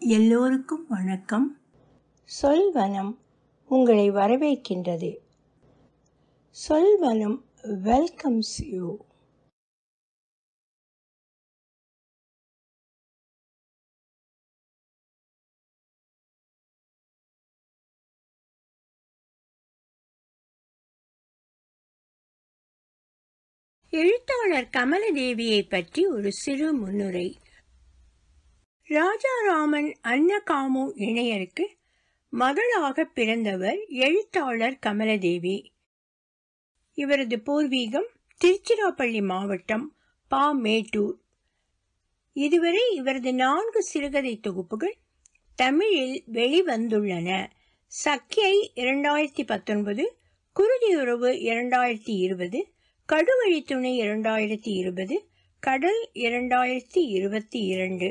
எல்லோருக்கும் வணக்கம் சொல்வனம் உங்களை வரவேற்கின்றது சொல்வனம் வெல்கம்ஸ் யூ எழுத்தாளர் கமலதேவியை பற்றி ஒரு சிறு முன்னுரை ராஜாராமன் அன்னகாமு இணையருக்கு மகளாக பிறந்தவர் எழுத்தாளர் கமலதேவி இவரது பூர்வீகம் திருச்சிராப்பள்ளி மாவட்டம் பா மேட்டூர் இதுவரை இவரது நான்கு சிறுகதை தொகுப்புகள் தமிழில் வெளிவந்துள்ளன சக்கியை இரண்டாயிரத்தி பத்தொன்பது குருதியுறவு இரண்டாயிரத்தி இருபது கடுவழி துணை இரண்டாயிரத்தி இருபது கடல் இரண்டாயிரத்தி இருபத்தி இரண்டு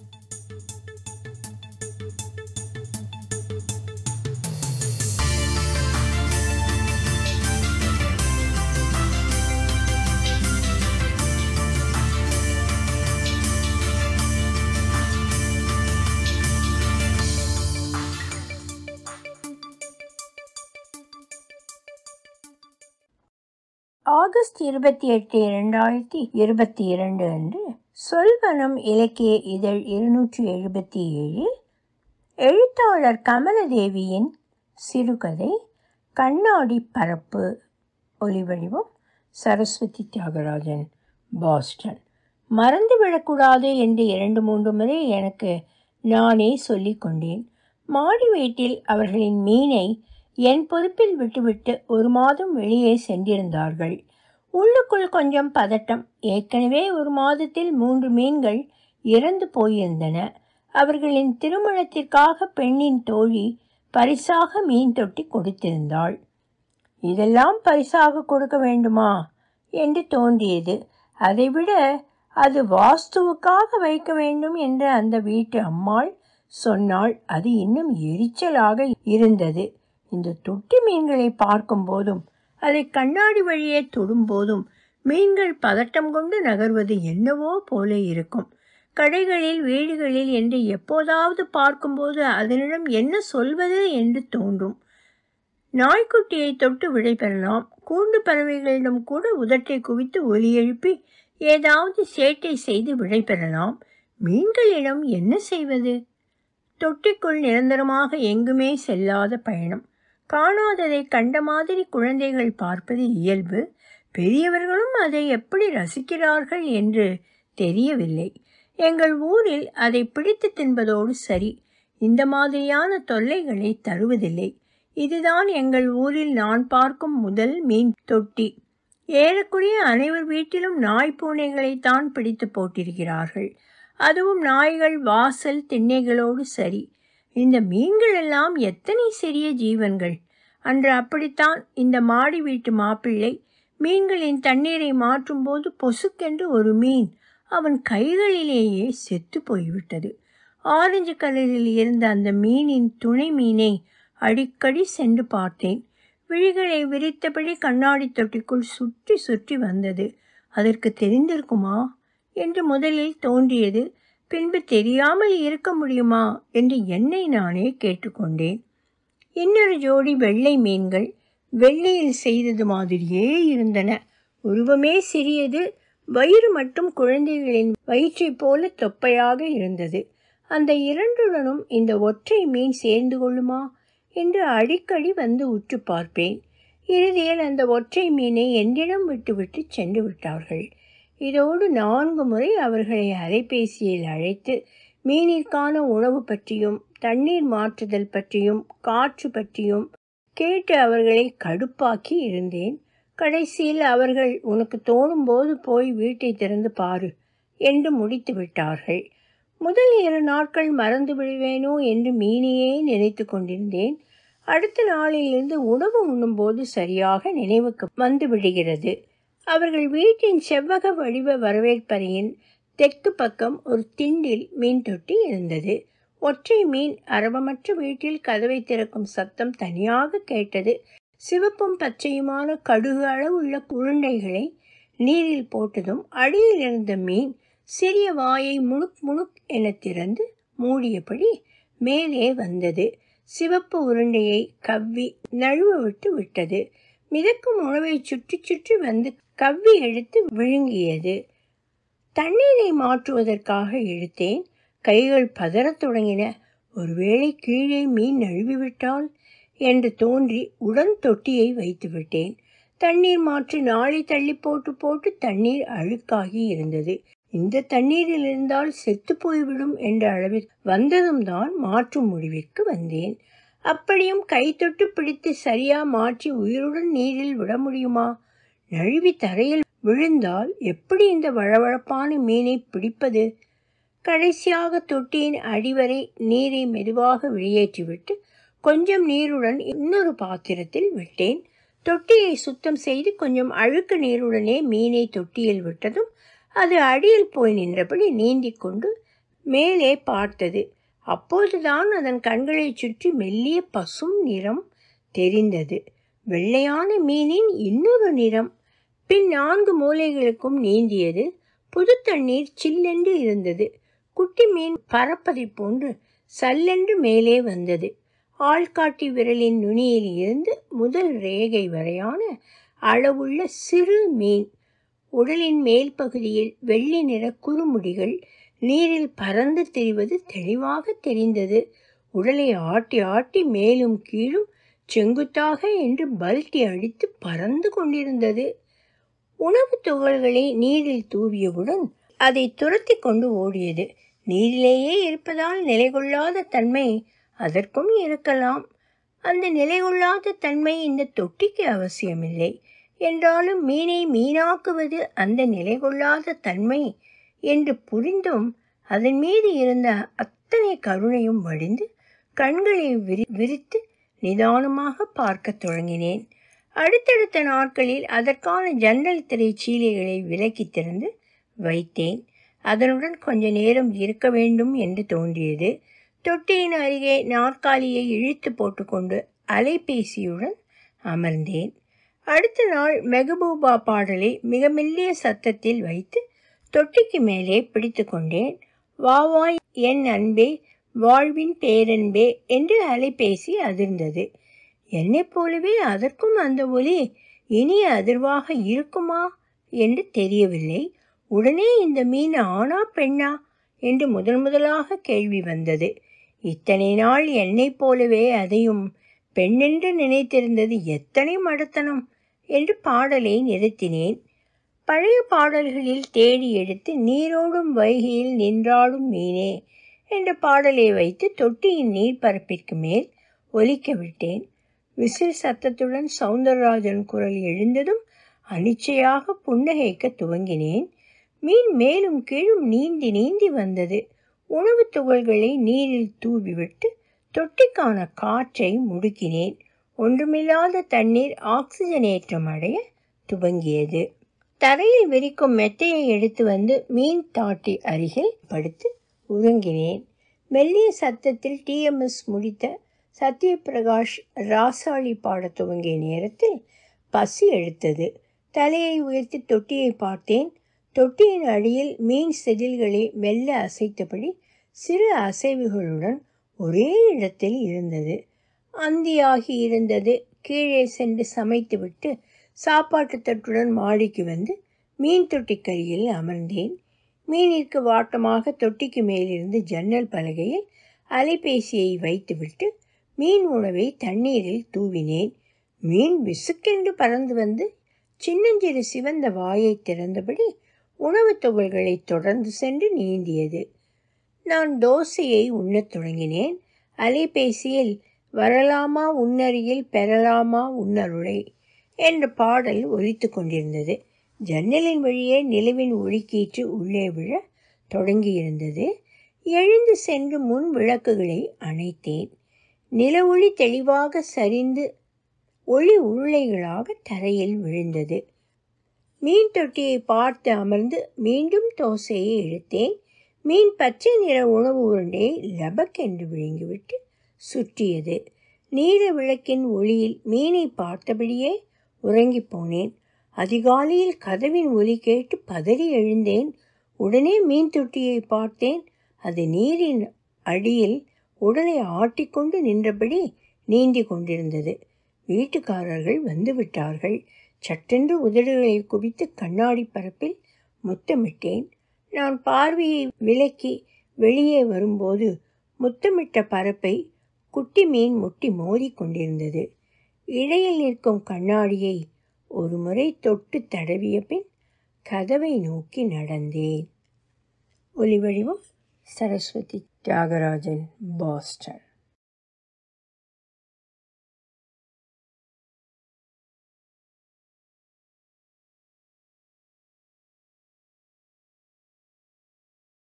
ஆகஸ்ட் இருபத்தி எட்டு இரண்டாயிரத்தி இருபத்தி இரண்டு அன்று சொல்வனம் இலக்கிய இதழ் இருநூற்றி எழுபத்தி ஏழில் எழுத்தாளர் கமலதேவியின் சிறுகதை கண்ணாடி பரப்பு ஒலிவடிவம் சரஸ்வதி தியாகராஜன் பாஸ்டன் மறந்துவிடக்கூடாது என்று இரண்டு மூன்று முறை எனக்கு நானே சொல்லிக் கொண்டேன் மாடி வீட்டில் அவர்களின் மீனை என் பொறுப்பில் விட்டுவிட்டு ஒரு மாதம் வெளியே சென்றிருந்தார்கள் உள்ளுக்குள் கொஞ்சம் பதட்டம் ஏற்கனவே ஒரு மாதத்தில் மூன்று மீன்கள் இறந்து போயிருந்தன அவர்களின் திருமணத்திற்காக பெண்ணின் தோழி பரிசாக மீன் தொட்டி கொடுத்திருந்தாள் இதெல்லாம் பரிசாக கொடுக்க வேண்டுமா என்று தோன்றியது அதைவிட அது வாஸ்துவுக்காக வைக்க வேண்டும் என்று அந்த வீட்டு அம்மாள் சொன்னாள் அது இன்னும் எரிச்சலாக இருந்தது இந்த தொட்டி மீன்களை பார்க்கும் போதும் அதை கண்ணாடி வழியே தொடும்போதும் மீன்கள் பதட்டம் கொண்டு நகர்வது என்னவோ போல இருக்கும் கடைகளில் வீடுகளில் என்று எப்போதாவது பார்க்கும்போது அதனிடம் என்ன சொல்வது என்று தோன்றும் நாய்க்குட்டியை தொட்டு விடைபெறலாம் கூண்டு பறவைகளிடம் கூட உதட்டை குவித்து ஒலி எழுப்பி ஏதாவது சேட்டை செய்து விடைபெறலாம் மீன்களிடம் என்ன செய்வது தொட்டிக்குள் நிரந்தரமாக எங்குமே செல்லாத பயணம் காணாததை கண்ட மாதிரி குழந்தைகள் பார்ப்பது இயல்பு பெரியவர்களும் அதை எப்படி ரசிக்கிறார்கள் என்று தெரியவில்லை எங்கள் ஊரில் அதை பிடித்து தின்பதோடு சரி இந்த மாதிரியான தொல்லைகளை தருவதில்லை இதுதான் எங்கள் ஊரில் நான் பார்க்கும் முதல் மீன் தொட்டி ஏறக்குறைய அனைவர் வீட்டிலும் நாய் பூனைகளைத்தான் பிடித்து போட்டிருக்கிறார்கள் அதுவும் நாய்கள் வாசல் திண்ணைகளோடு சரி இந்த மீன்கள் எல்லாம் எத்தனை சிறிய ஜீவன்கள் அன்று அப்படித்தான் இந்த மாடி வீட்டு மாப்பிள்ளை மீன்களின் தண்ணீரை மாற்றும்போது பொசுக்கென்று ஒரு மீன் அவன் கைகளிலேயே செத்து போய்விட்டது ஆரஞ்சு கலரில் இருந்த அந்த மீனின் துணை மீனை அடிக்கடி சென்று பார்த்தேன் விழிகளை விரித்தபடி கண்ணாடி தொட்டிக்குள் சுற்றி சுற்றி வந்தது அதற்கு தெரிந்திருக்குமா என்று முதலில் தோன்றியது பின்பு தெரியாமல் இருக்க முடியுமா என்று என்னை நானே கேட்டுக்கொண்டேன் இன்னொரு ஜோடி வெள்ளை மீன்கள் வெள்ளையில் செய்தது மாதிரியே இருந்தன உருவமே சிறியது வயிறு மட்டும் குழந்தைகளின் வயிற்றைப் போல தொப்பையாக இருந்தது அந்த இரண்டுடனும் இந்த ஒற்றை மீன் சேர்ந்து கொள்ளுமா என்று அடிக்கடி வந்து உற்று பார்ப்பேன் இறுதியில் அந்த ஒற்றை மீனை என்னிடம் விட்டுவிட்டு சென்று விட்டார்கள் இதோடு நான்கு முறை அவர்களை அலைபேசியில் அழைத்து மீனிற்கான உணவு பற்றியும் தண்ணீர் மாற்றுதல் பற்றியும் காற்று பற்றியும் கேட்டு அவர்களை கடுப்பாக்கி இருந்தேன் கடைசியில் அவர்கள் உனக்கு தோணும் போது போய் வீட்டை திறந்து பாரு என்று முடித்து விட்டார்கள் முதல் இரு நாட்கள் மறந்து விடுவேனோ என்று மீனையே நினைத்து கொண்டிருந்தேன் அடுத்த நாளிலிருந்து உணவு உண்ணும்போது சரியாக நினைவுக்கு வந்து விடுகிறது அவர்கள் வீட்டின் செவ்வக வடிவ வரவேற்பறையின் தெற்கு பக்கம் ஒரு திண்டில் மீன் தொட்டி இருந்தது ஒற்றை மீன் அரவமற்ற வீட்டில் கதவை திறக்கும் சத்தம் தனியாக கேட்டது சிவப்பும் பச்சையுமான கடுகு அளவுள்ள உருண்டைகளை நீரில் போட்டதும் அடியில் இருந்த மீன் சிறிய வாயை முணுக் முணுக் என திறந்து மூடியபடி மேலே வந்தது சிவப்பு உருண்டையை கவ்வி நழுவ விட்டு விட்டது மிதக்கும் உணவை சுற்றி சுற்றி வந்து கவ்வி எடுத்து விழுங்கியது தண்ணீரை மாற்றுவதற்காக இழுத்தேன் கைகள் பதறத் தொடங்கின ஒருவேளை கீழே மீன் நழுவிவிட்டால் என்று தோன்றி உடன் தொட்டியை வைத்து விட்டேன் தண்ணீர் மாற்றி நாளை தள்ளி போட்டு போட்டு தண்ணீர் அழுக்காகி இருந்தது இந்த தண்ணீரில் இருந்தால் செத்து போய்விடும் என்ற அளவில் வந்ததும் தான் மாற்றும் முடிவிற்கு வந்தேன் அப்படியும் கை தொட்டு பிடித்து சரியா மாற்றி உயிருடன் நீரில் விட முடியுமா நழுவி தரையில் விழுந்தால் எப்படி இந்த வழவழப்பான மீனை பிடிப்பது கடைசியாக தொட்டியின் அடிவரை நீரை மெதுவாக வெளியேற்றிவிட்டு கொஞ்சம் நீருடன் இன்னொரு பாத்திரத்தில் விட்டேன் தொட்டியை சுத்தம் செய்து கொஞ்சம் அழுக்கு நீருடனே மீனை தொட்டியில் விட்டதும் அது அடியில் போய் நின்றபடி நீந்தி கொண்டு மேலே பார்த்தது அப்போதுதான் அதன் கண்களைச் சுற்றி மெல்லிய பசும் நிறம் தெரிந்தது வெள்ளையான மீனின் இன்னொரு நிறம் பின் நான்கு மூலைகளுக்கும் நீந்தியது புது தண்ணீர் சில்லென்று இருந்தது குட்டி மீன் பறப்பதைப் போன்று சல்லென்று மேலே வந்தது ஆள்காட்டி விரலின் நுனியில் இருந்து முதல் ரேகை வரையான அளவுள்ள சிறு மீன் உடலின் மேல் பகுதியில் வெள்ளி நிற குறுமுடிகள் நீரில் பறந்து திரிவது தெளிவாக தெரிந்தது உடலை ஆட்டி ஆட்டி மேலும் கீழும் செங்குத்தாக என்று பல்டி அடித்து பறந்து கொண்டிருந்தது உணவுத் துகள்களை நீரில் தூவியவுடன் அதை துரத்தி கொண்டு ஓடியது நீரிலேயே இருப்பதால் நிலைகொள்ளாத தன்மை அதற்கும் இருக்கலாம் அந்த நிலைகொள்ளாத தன்மை இந்த தொட்டிக்கு அவசியமில்லை என்றாலும் மீனை மீனாக்குவது அந்த நிலைகொள்ளாத தன்மை என்று புரிந்தும் அதன் மீது இருந்த அத்தனை கருணையும் வடிந்து கண்களை விரி விரித்து நிதானமாக பார்க்கத் தொடங்கினேன் அடுத்தடுத்த நாட்களில் அதற்கான ஜன்னல் திரை சீலைகளை விலக்கி திறந்து வைத்தேன் அதனுடன் கொஞ்ச நேரம் இருக்க வேண்டும் என்று தோன்றியது தொட்டியின் அருகே நாற்காலியை இழுத்து போட்டுக்கொண்டு அலைபேசியுடன் அமர்ந்தேன் அடுத்த நாள் மெகபூபா பாடலை மிக மெல்லிய சத்தத்தில் வைத்து தொட்டிக்கு மேலே பிடித்து கொண்டேன் வா வா என் அன்பே வாழ்வின் பேரன்பே என்று அலைபேசி அதிர்ந்தது என்னைப் போலவே அதற்கும் அந்த ஒலி இனிய அதிர்வாக இருக்குமா என்று தெரியவில்லை உடனே இந்த மீன் ஆனா பெண்ணா என்று முதன் முதலாக கேள்வி வந்தது இத்தனை நாள் என்னைப் போலவே அதையும் பெண்ணென்று நினைத்திருந்தது எத்தனை மடத்தனம் என்று பாடலை நிறுத்தினேன் பழைய பாடல்களில் தேடி எடுத்து நீரோடும் வைகையில் நின்றாடும் மீனே என்ற பாடலை வைத்து தொட்டியின் நீர்ப்பரப்பிற்கு மேல் ஒலிக்க விட்டேன் விசில் சத்தத்துடன் சவுந்தரராஜன் குரல் எழுந்ததும் அனிச்சையாக புன்னகைக்க துவங்கினேன் மீன் மேலும் கீழும் நீந்தி நீந்தி வந்தது உணவுத் துகள்களை நீரில் தூவிவிட்டு தொட்டிக்கான காற்றை முடுக்கினேன் ஒன்றுமில்லாத தண்ணீர் ஆக்சிஜனேற்றம் அடைய துவங்கியது தரையில் விரிக்கும் மெத்தையை எடுத்து வந்து மீன் தாட்டி அருகில் படுத்து உறங்கினேன் மெல்லிய சத்தத்தில் டிஎம்எஸ் முடித்த சத்யபிரகாஷ் ராசாளி பாடத் துவங்கிய நேரத்தில் பசி எடுத்தது தலையை உயர்த்தி தொட்டியை பார்த்தேன் தொட்டியின் அடியில் மீன் செதில்களை மெல்ல அசைத்தபடி சிறு அசைவுகளுடன் ஒரே இடத்தில் இருந்தது அந்தியாகி இருந்தது கீழே சென்று சமைத்துவிட்டு சாப்பாட்டு தட்டுடன் மாடிக்கு வந்து மீன் தொட்டிக்கரியில் அமர்ந்தேன் மீனிற்கு வாட்டமாக தொட்டிக்கு மேலிருந்து ஜன்னல் பலகையில் அலைபேசியை வைத்துவிட்டு மீன் உணவை தண்ணீரில் தூவினேன் மீன் விசுக்கென்று பறந்து வந்து சின்னஞ்சிறு சிவந்த வாயை திறந்தபடி உணவுத் துகள்களை தொடர்ந்து சென்று நீந்தியது நான் தோசையை உண்ணத் தொடங்கினேன் அலைபேசியில் வரலாமா உன்னருகில் பெறலாமா உன்னருளை என்ற பாடல் ஒலித்து கொண்டிருந்தது ஜன்னலின் வழியே நிலவின் ஒளிக்கீற்று உள்ளே விழ தொடங்கியிருந்தது எழுந்து சென்று முன் விளக்குகளை அணைத்தேன் நில ஒளி தெளிவாக சரிந்து ஒளி உருளைகளாக தரையில் விழுந்தது மீன் தொட்டியை பார்த்து அமர்ந்து மீண்டும் தோசையை இழுத்தேன் மீன் பச்சை நிற உணவு உருண்டையை லபக் என்று விழுங்கிவிட்டு சுற்றியது நீல விளக்கின் ஒளியில் மீனை பார்த்தபடியே உறங்கிப் போனேன் அதிகாலையில் கதவின் ஒலி கேட்டு பதறி எழுந்தேன் உடனே மீன் தொட்டியை பார்த்தேன் அது நீரின் அடியில் உடலை ஆட்டிக்கொண்டு நின்றபடி நீந்தி கொண்டிருந்தது வீட்டுக்காரர்கள் வந்துவிட்டார்கள் சட்டென்று உதடுகளை குவித்து கண்ணாடி பரப்பில் முத்தமிட்டேன் நான் பார்வையை விலக்கி வெளியே வரும்போது முத்தமிட்ட பரப்பை குட்டி மீன் முட்டி மோதி கொண்டிருந்தது இடையில் நிற்கும் கண்ணாடியை ஒரு முறை தொட்டு தடவிய பின் கதவை நோக்கி நடந்தேன் ஒலிவடிவம் சரஸ்வதி தியாகராஜன் பாஸ்டன்